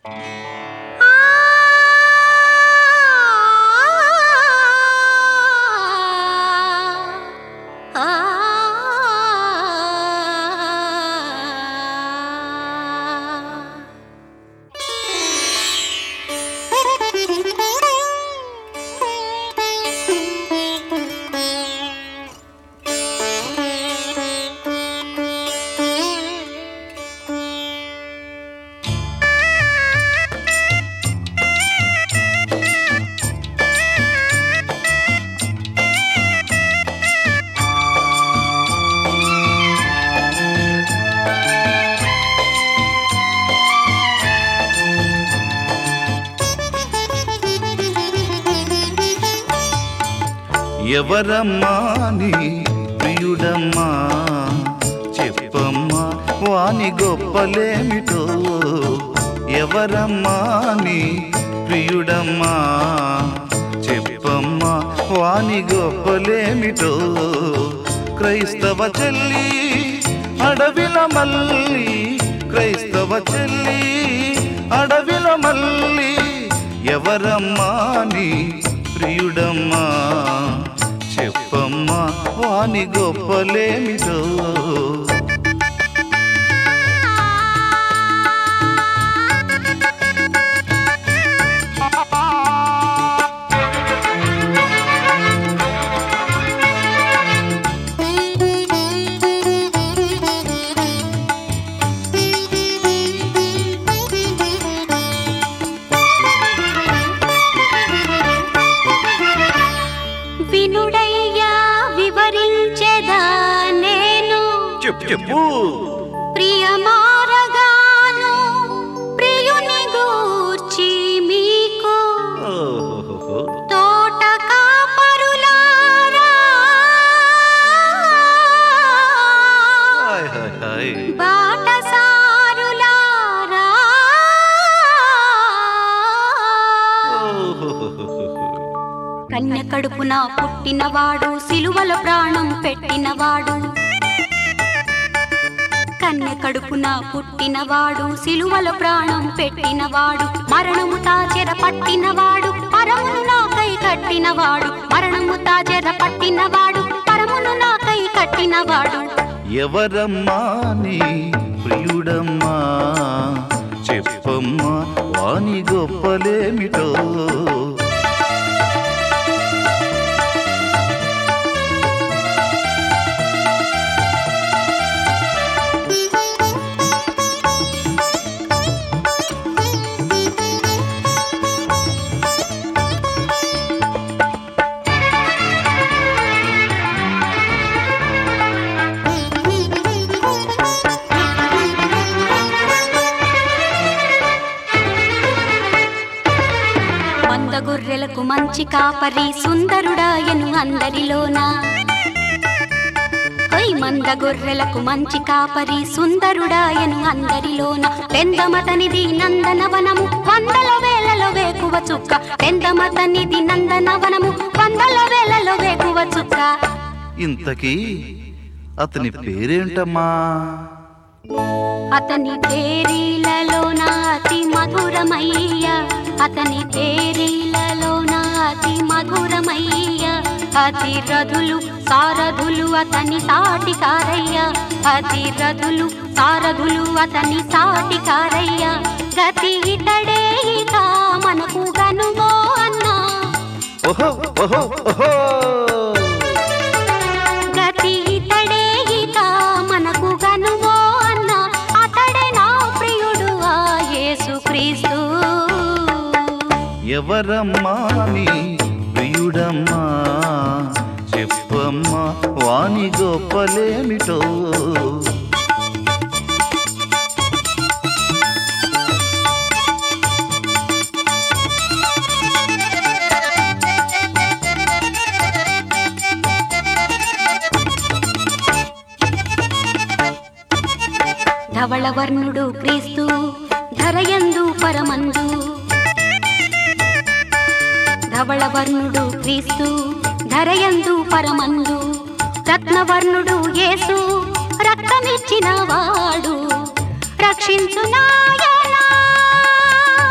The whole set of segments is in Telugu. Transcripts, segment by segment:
ఎవరమ్మా నీ ప్రియుడమ్మా చెప్పమ్మా వాని గొప్పలేమిటో ఎవరమ్మా నీ ప్రియుడమ్మా చెప్పమ్మా వాని గొప్పలేమిటో క్రైస్తవ చెల్లి అడవిల మల్లి క్రైస్తవ చెల్లి అడవిల మల్లి ఎవరమ్మా నీ ప్రియుడమ్మా చెప్పమ్మా వాని గొప్పలేమిటో వినుడయ్యా వివరించెదా నేను చెప్పు చెప్పు ప్రియమారగాను ప్రియుని గూర్చి మీకు ఓహోహోహో. తోట కాపరులారా హాయ్ హాయ్ హాయ్ బాటసారులారా ఓహోహోహోహో. కన్య కడుపున పుట్టినవాడు సిలువల ప్రాణం పెట్టినవాడు కన్య కడుపున పుట్టినవాడు సిలువల ప్రాణం పెట్టినవాడు మరణము తాచెర పట్టినవాడు పరమును నాకై కట్టినవాడు మరణము తాచెర పట్టినవాడు పరమును నాకై కట్టినవాడు ఎవరమ్మా నీ ప్రియుడమ్మా చెప్పమ్మా వాని గొప్పలేమిటో మంద గొర్రెలకు మంచి కాపరి సుందరుడాయను అందరిలోన హై మంద గొర్రెలకు మంచి కాపరి సుందరుడాయను అందరిలోన పెందమతనిది నందనవనము వందల వేలలో వేకువ చుక్క పెందమతనిది నందనవనము వందల వేలలో వేకువ చుక్క ఇంతకీ అతని పేరేంటమ్మా అతని పేరీలలోన అతి మధురమయ్య అతని పేరీలలోన అతి మధురమయ్య అతి రథులు సారథులు అతని సాటి కారయ్య అతి రథులు సారథులు అతని సాటి కారయ్య గతి ఇతడే ఇక మనకు గనుమో అన్నా ఓహో ఓహో ఓహో గతి ఇతడే ఇక మనకు గనుమో అన్న అతడే నా ప్రియుడు ఆ యేసుక్రీస్తు ఎవరమ్మా నీ ప్రియుడమ్మా చెప్పమ్మా వాని గొప్పలేమిటో ధవళవర్ణుడు క్రీస్తు ధరయందు పరమందు ధవళవర్ణుడు క్రీస్తు ధరయందు పరమందు రత్నవర్ణుడు యేసు రక్తమిచ్చిన వాడు రక్షించు నాయనా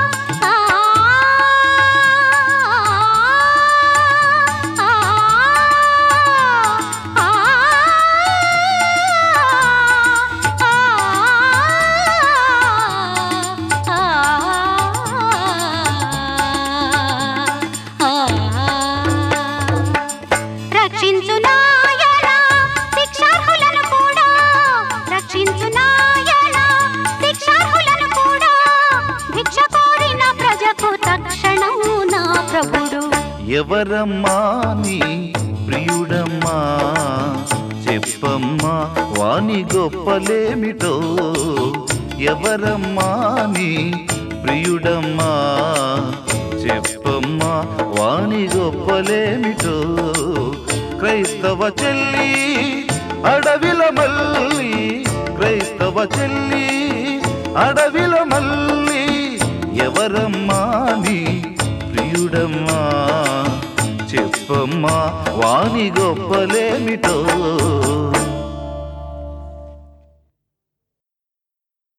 ఎవరమ్మా నీ ప్రియుడమ్మా చెప్పమ్మా వాని గొప్పలేమిటో ఎవరమ్మా నీ ప్రియుడమ్మా చెప్పమ్మా వాని గొప్పలేమిటో క్రైస్తవ చెల్లి అడవిల మల్లి క్రైస్తవ చెల్లి అడవిల మల్లి ఎవరమ్మా నీ ప్రియుడమ్మా చెప్పమ్మా వాని గొప్పలేమిటో